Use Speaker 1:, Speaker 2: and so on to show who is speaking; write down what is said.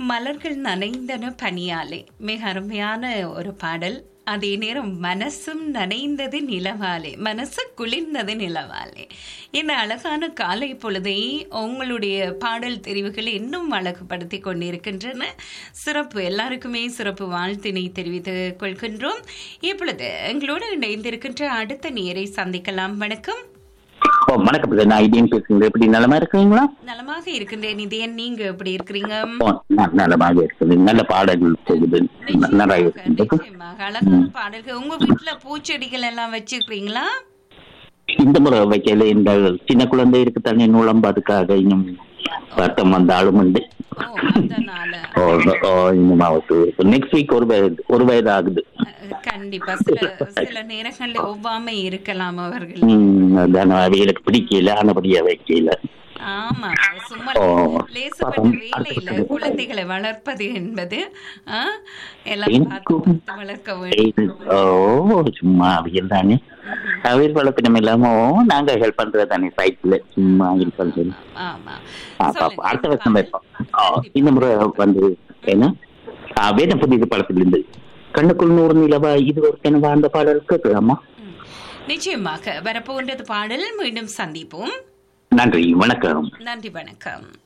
Speaker 1: மலர்கள் நனைந்தன பனியாலே மிக அருமையான ஒரு பாடல் அதே நேரம் மனசும் நனைந்தது நிலவாலே மனசு குளிர்ந்தது நிலவாலே இந்த அழகான காலை பொழுதை உங்களுடைய பாடல் தெரிவுகள் இன்னும் அழகுபடுத்தி கொண்டிருக்கின்றன சிறப்பு எல்லாருக்குமே சிறப்பு வாழ்த்தினை தெரிவித்துக் கொள்கின்றோம் இப்பொழுது எங்களோடு இணைந்திருக்கின்ற அடுத்த நேரை சந்திக்கலாம் வணக்கம்
Speaker 2: ஓ வணக்கம் பிரதர். நான் ஐடியம் பேசுகிறேன் எப்படி நலமா இருக்கிறீங்களா
Speaker 1: நலமாக இருக்கின்றேன் இதயன் நீங்க எப்படி இருக்கிறீங்க
Speaker 2: ஓ நான் நலமாக இருக்குது நல்ல பாடல்கள் போகுது ந- நல்லா
Speaker 1: நிச்சயமாக,
Speaker 2: இருக்குது
Speaker 1: நிச்சயமாக. அழகான பாடல்கள் உங்க வீட்டுல பூச்செடிகள் எல்லாம் வச்சிருக்கீங்களா
Speaker 2: இந்த முறை வைக்கல இந்த சின்ன குழந்தை இருக்கு தானே நூலம்பு அதுக்காக இன்னும் வருத்தம் வந்தாலும் உண்டு
Speaker 1: ஓ அதனால
Speaker 2: ஓ ஓ இன்னும் அவருக்கு இருக்கு நெக்ஸ்ட் வீக் ஒரு வயது ஒரு வயது ஆகுது
Speaker 1: அஹ், கண்டிப்பா சில சில நேரங்கள்ல ஒவ்வாமை இருக்கலாம் அவர்கள்
Speaker 2: ம், அதான் அவைகளுக்கு பிடிக்கல ஆனபடியா வைக்கல
Speaker 1: ஆமா சும்மா
Speaker 2: ஓ,
Speaker 1: லேசப்பட்ட
Speaker 2: பாப்போம்.
Speaker 1: வேலை இல்ல
Speaker 2: அடுத்தது.
Speaker 1: குழந்தைகளை வளர்ப்பது என்பது ஆ, எல்லாம் பார்த்து
Speaker 2: எனக்கும்
Speaker 1: பார்த்து வளர்க்க வேண்டும்
Speaker 2: ஓ சும்மா அவியல் தானே அவியல் வளர்ப்பினம் இல்லாம ஓ, நாங்க ஹெல்ப் பண்றது தானே சைட்ல சும்மா ஹெல்ப் பண்றது
Speaker 1: ஆமா
Speaker 2: ஆ,
Speaker 1: சொல்லுங்க.
Speaker 2: பாப்போம். அடுத்த வருஷம் வைப்போம் ஆ, இந்த முறை வந்து என்ன ஆ, வேதம் புதிய படத்திலிருந்து கண்ணுக்குள் நூறு நிலவா இது ஒரு கனவா அந்த பாடல் கேட்கலாமா
Speaker 1: ம். நிச்சயமாக வரப்போன்றது பாடல் மீண்டும் சந்திப்போம்
Speaker 2: நன்றி வணக்கம்
Speaker 1: நன்றி வணக்கம்